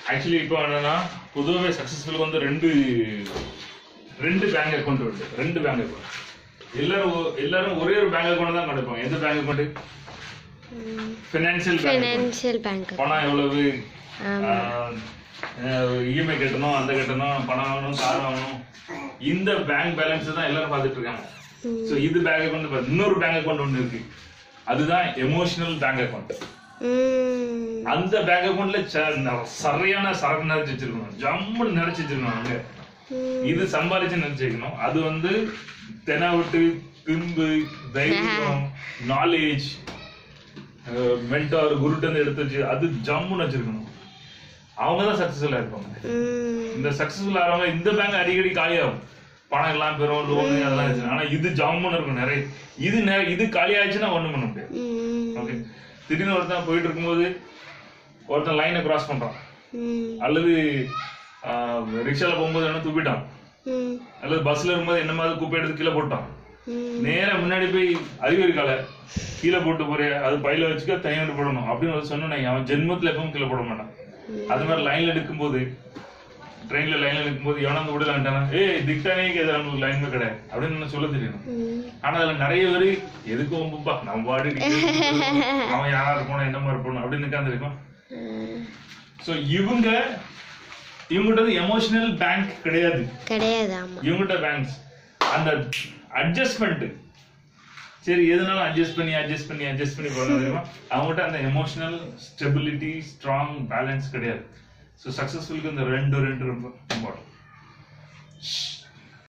Actually இப்போ என்னன்னா பொதுவாகவே சக்ஸஸ்ஃபுல் வந்து ரெண்டு ரெண்டு பேங்க் அக்கௌண்ட் உண்டு ரெண்டு பேங்க் அக்கௌண்ட் எல்லாரும் ஒ- எல்லாரும் ஒரே ஒரு பேங்க் அக்கௌண்ட் தான் கிடைப்பாங்க எந்த bank account financial bank financial bank பணம் எவ்வளவு ஆமா. இஎம்ஐ கட்டணும் அந்த கட்டணும் பணம் வாங்கணும் கார் வாங்கணும் இந்த பேங்க் பேலன்ஸ் தான் எல்லாரும் பார்த்துட்டு இருக்காங்க ஸோ இது பேங்க் அக்கௌண்ட் இன்னொரு பேங்க் அக்கௌண்ட் ஒன்று இருக்கு அதுதான் எமோஷனல் பேங்க் அக்கௌண்ட் ம் அந்த பேங்க் அக்கௌண்ட்ல சரியான சரக்கு நிறைச்சு வச்சிருக்கணும் ஜம்முன்னு நிறைச்சு வச்சிருக்கணும் அங்க ம். இது சம்பாதிச்சு நினைச்சு வைக்கணும் அது வந்து தெனாவட்டு பிம்பு தைரியம் நாலேஜ் மென்டார் குருட்டு எடுத்து வச்சு அது ஜம்முன்னு வச்சிருக்கணும் அவங்க தான் சக்சஸ்ஃபுல்லா இருப்பாங்க ம் இந்த சக்சஸ்ஃபுல் ஆகிறவங்க இந்த பேங்க் அடிக்கடி காலியாகும் பணம் எல்லாம் பெறும் லோனு அதெல்லாம் வச்சு ஆனா இது ஜம்முன்னு இருக்கும் நிறைய இது நெ- இது காலி ஆயிடுச்சுன்னா ஒண்ணும் பண்ண முடியாது ம் ஓகே திடீர்னு ஒருத்தன் போயிட்டு இருக்கும்போது ஒருத்தன் லைனை கிராஸ் பண்றான் ம் அல்லது ரிக்ஷால போகும்போது என்ன துப்பிட்டான் ம் அல்லது பஸ்ல இருக்கும்போது என்ன மாதிரி குப்பை எடுத்து கீழே போட்டான் ம் நேரா முன்னாடி போய் அறிவு கால கீழே போட்டு போறிய அது பையில வச்சுக்க தனியாக போடணும் அப்படின்னு ஒரு சொன்னேன் அவன் ஜென்மத்துல எப்பவும் கீழே போட மாட்டான் அது மாதிரி லைன்ல எடுக்கும்போது ட்ரெயின்ல லைன்ல எடுக்கும்போது எவனா வந்து விடலான்ட்டானா ஏய் திட்டானே கேது நமக்கு லைன் கிடையாது அப்படின்னு நான் சொல்ல தெரியணும் ம் ஆனா அதுல நிறைய பேரு எதுக்கு ஒம்புப்பா நம்ம பாடி அவன் யாரா இருப்பானோ என்ன மாதிரி இருப்பானோ அப்படின்னு உட்காந்துருக்கோம் ம். சோ இவங்க இவங்ககிட்ட வந்து எமோஷனல் பேங்க் கிடையாது கிடையாது ஆமா இவங்ககிட்ட பேங்க்ஸ் அந்த அட்ஜஸ்ட்மெண்ட் சரி எதுனாலும் அட்ஜஸ்ட் பண்ணி அட்ஜஸ்ட் பண்ணி அட்ஜஸ்ட் பண்ணி போகிறது தெரியுமா அவங்ககிட்ட அந்த எமோஷனல் ஸ்டெபிலிட்டி ஸ்ட்ராங் பேலன்ஸ் கிடையாது ஸோ சக்ஸஸ்ஃபுல்க்கு இந்த ரெண்டு ரெண்டு ரொம்ப இம்பார்ட்டன்ட்